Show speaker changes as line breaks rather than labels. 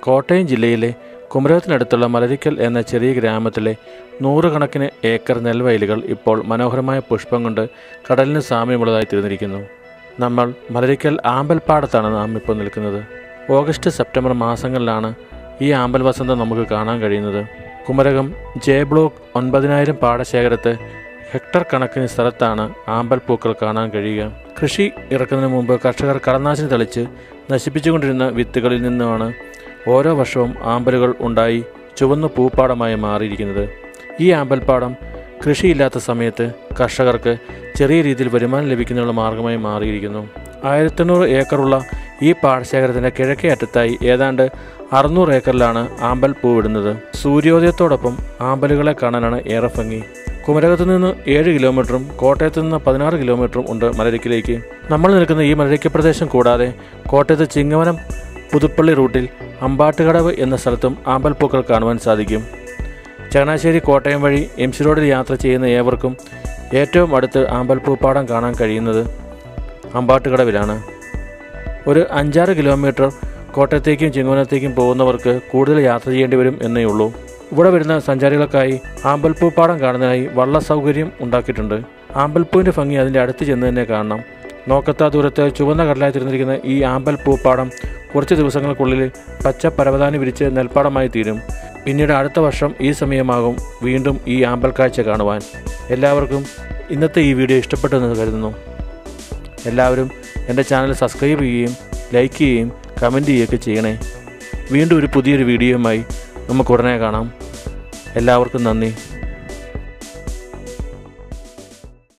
കോട്ടയം ജില്ലയിലെ കുമരകത്തിനടുത്തുള്ള മലരിക്കൽ എന്ന ചെറിയ ഗ്രാമത്തിലെ നൂറുകണക്കിന് ഏക്കർ നെൽവയലുകൾ ഇപ്പോൾ മനോഹരമായ പുഷ്പം കൊണ്ട് കടലിന് സാമ്യമുള്ളതായി തീർന്നിരിക്കുന്നു നമ്മൾ മലരിക്കൽ ആമ്പൽപ്പാടത്താണ് നാം ഇപ്പോൾ നിൽക്കുന്നത് ഓഗസ്റ്റ് സെപ്റ്റംബർ മാസങ്ങളിലാണ് ഈ ആമ്പൽ വസന്തം നമുക്ക് കാണാൻ കഴിയുന്നത് കുമരകം ജെ ബ്ലോക്ക് ഒൻപതിനായിരം പാടശേഖരത്ത് ഹെക്ടർ കണക്കിന് സ്ഥലത്താണ് ആമ്പൽ പൂക്കൾ കാണാൻ കഴിയുക കൃഷി ഇറക്കുന്നതിന് മുമ്പ് കർഷകർ കളനാശിനി തളിച്ച് നശിപ്പിച്ചുകൊണ്ടിരുന്ന വിത്തുകളിൽ നിന്നുമാണ് ഓരോ വർഷവും ആമ്പലുകൾ ഉണ്ടായി ചുവന്ന പൂപ്പാടമായി മാറിയിരിക്കുന്നത് ഈ ആമ്പൽപ്പാടം കൃഷിയില്ലാത്ത സമയത്ത് കർഷകർക്ക് ചെറിയ രീതിയിൽ വരുമാനം ലഭിക്കുന്നതിനുള്ള മാർഗമായി മാറിയിരിക്കുന്നു ആയിരത്തെണ്ണൂറ് ഏക്കറുള്ള ഈ പാടശേഖരത്തിൻ്റെ കിഴക്കേ അറ്റത്തായി ഏതാണ്ട് അറുന്നൂറ് ഏക്കറിലാണ് ആമ്പൽ പൂവിടുന്നത് സൂര്യോദയത്തോടൊപ്പം ആമ്പലുകളെ കാണാനാണ് ഏറെ ഭംഗി കുമരകത്ത് നിന്ന് ഏഴ് കിലോമീറ്ററും കോട്ടയത്ത് നിന്ന് പതിനാറ് കിലോമീറ്ററും ഉണ്ട് മലരിക്കിലേക്ക് നമ്മൾ നിൽക്കുന്ന ഈ മലരിക്ക പ്രദേശം കൂടാതെ കോട്ടയത്ത് ചിങ്ങവനം പുതുപ്പള്ളി റൂട്ടിൽ അമ്പാട്ടുകടവ് എന്ന സ്ഥലത്തും ആമ്പൽപ്പൂക്കൾ കാണുവാൻ സാധിക്കും ചങ്ങനാശ്ശേരി കോട്ടയം വഴി എം സി റോഡിൽ യാത്ര ചെയ്യുന്ന ഏവർക്കും ഏറ്റവും അടുത്ത് ആമ്പൽപ്പൂപ്പാടം കാണാൻ കഴിയുന്നത് അമ്പാട്ടുകടവിലാണ് ഒരു അഞ്ചാറ് കിലോമീറ്റർ കോട്ടയത്തേക്കും ചിങ്ങവനത്തേക്കും പോകുന്നവർക്ക് കൂടുതൽ യാത്ര ചെയ്യേണ്ടി വരും എന്നേ ഉള്ളൂ ഇവിടെ വരുന്ന സഞ്ചാരികൾക്കായി ആമ്പൽപ്പൂപ്പാടം കാണുന്നതിനായി വള്ള സൗകര്യം ഉണ്ടാക്കിയിട്ടുണ്ട് ആമ്പൽപ്പൂവിൻ്റെ ഭംഗി അതിൻ്റെ അടുത്ത് ചെന്ന് തന്നെ കാണണം നോക്കത്താ ദൂരത്ത് ചുവന്ന കടലായി തിരഞ്ഞിരിക്കുന്ന ഈ ആമ്പൽ പൂപ്പാടം കുറച്ച് ദിവസങ്ങൾക്കുള്ളിൽ പച്ച പരവതാനി വിരിച്ച് നെൽപ്പാടമായി തീരും പിന്നീട് അടുത്ത വർഷം ഈ സമയമാകും വീണ്ടും ഈ ആമ്പൽ കാഴ്ച കാണുവാൻ എല്ലാവർക്കും ഇന്നത്തെ ഈ വീഡിയോ ഇഷ്ടപ്പെട്ടെന്ന് കരുതുന്നു എല്ലാവരും എൻ്റെ ചാനൽ സബ്സ്ക്രൈബ് ചെയ്യുകയും ലൈക്ക് ചെയ്യുകയും കമൻറ്റ് ചെയ്യുകയൊക്കെ ചെയ്യണേ വീണ്ടും ഒരു പുതിയൊരു വീഡിയോയുമായി നമുക്ക് ഉടനെ കാണാം എല്ലാവർക്കും നന്ദി